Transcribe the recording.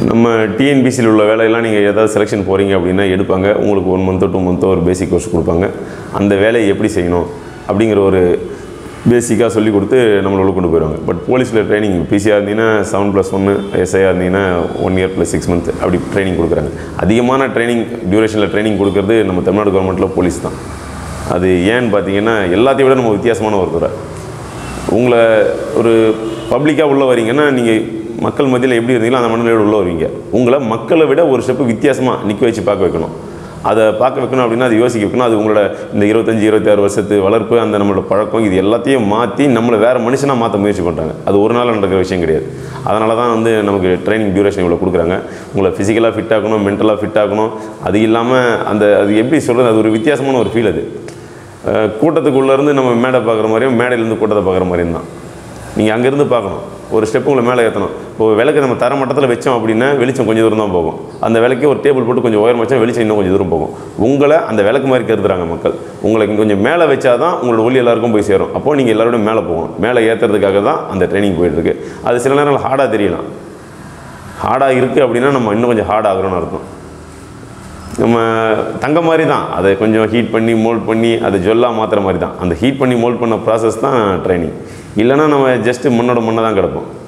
நம்ம டிஎன்பிசியில் உள்ள வேலையெல்லாம் நீங்கள் ஏதாவது செலெக்ஷன் போகிறீங்க அப்படின்னா எடுப்பாங்க உங்களுக்கு ஒன் மந்த்தோ டூ மந்த்தோ ஒரு பேசிக் கோர்ஸ் கொடுப்பாங்க அந்த வேலையை எப்படி செய்யணும் அப்படிங்கிற ஒரு பேசிக்காக சொல்லி கொடுத்து நம்மளை உள்ள கொண்டு போயிடுவாங்க பட் போலீஸில் ட்ரைனிங் பிசியாக இருந்தீங்கன்னா செவன் ப்ளஸ் ஒன்று எஸ்ஐயாக இருந்தீங்கன்னா one year plus six month அப்படி ட்ரைனிங் கொடுக்குறாங்க அதிகமான ட்ரைனிங் டியூரேஷனில் ட்ரைனிங் கொடுக்கறது நம்ம தமிழ்நாடு கவர்மெண்ட்டில் போலீஸ் தான் அது ஏன்னு பார்த்தீங்கன்னா எல்லாத்தையும் விட நம்ம வித்தியாசமான ஒருத்தரை உங்களை ஒரு பப்ளிக்காக உள்ள வரீங்கன்னா நீங்கள் மக்கள் மத்தியில் எப்படி இருந்தீங்களோ அந்த மனநிலையோட உள்ள வருவீங்க உங்களை மக்களை விட ஒரு ஸ்டெப்பு வித்தியாசமாக நிற்க வச்சு பார்க்க வைக்கணும் அதை பார்க்க வைக்கணும் அப்படின்னா அது யோசிக்க வைக்கணும் அது உங்களோட இந்த இருபத்தஞ்சி இருபத்தாறு வருஷத்து வளர்ப்பு அந்த நம்மளோட பழக்கம் இது எல்லாத்தையும் மாற்றி நம்மளை வேறு மனுஷனாக மாற்ற முயற்சி பண்ணுறாங்க அது ஒரு நாள் நடக்கிற விஷயம் கிடையாது அதனால தான் வந்து நமக்கு ட்ரைனிங் டியூரேஷன் இவ்வளோ கொடுக்குறாங்க உங்களை ஃபிசிக்கலாக ஃபிட் ஆகணும் மென்டலாக ஃபிட் ஆகணும் அது இல்லாமல் அந்த அது எப்படி சொல்கிறது அது ஒரு வித்தியாசமான ஒரு ஃபீல் அது அஹ் கூட்டத்துக்குள்ளேருந்து நம்ம மேடை பார்க்குற மாதிரியும் மேடையிலேருந்து கூட்டத்தை பார்க்குற மாதிரியும் தான் நீங்கள் அங்கேருந்து பார்க்கணும் ஒரு ஸ்டெப் உங்களை மேலே ஏற்றணும் இப்போ விளக்கு நம்ம தர மட்டத்தில் வச்சோம் அப்படின்னா வெளிச்சம் கொஞ்சம் தூரம் தான் போகும் அந்த விளக்கே ஒரு டேபிள் போட்டு கொஞ்சம் உயரம் வச்சா வெளிச்சம் இன்னும் கொஞ்சம் தூரம் போகும் உங்களை அந்த விளக்கு மாதிரி கருதுறாங்க மக்கள் உங்களுக்கு கொஞ்சம் மேலே வச்சா தான் உங்களோட ஒளி எல்லாருக்கும் போய் சேரும் அப்போது நீங்கள் எல்லாரோடையும் மேலே போகணும் மேலே ஏற்றுறதுக்காக தான் அந்த ட்ரைனிங் போயிட்டுருக்கு அது சில நேரங்கள் ஹார்டாக தெரியலாம் ஹார்டாக இருக்குது அப்படின்னா நம்ம இன்னும் கொஞ்சம் ஹார்ட் ஆகிறோம்னு அர்த்தம் நம்ம தங்க மாதிரி தான் அதை கொஞ்சம் ஹீட் பண்ணி மோல்ட் பண்ணி அதை ஜொல்லாக மாற்றுற மாதிரி தான் அந்த ஹீட் பண்ணி மோல்ட் பண்ண ப்ராசஸ் தான் ட்ரைனிங் இல்லைன்னா நம்ம ஜஸ்ட்டு மண்ணோட மண்ணை தான் கிடப்போம்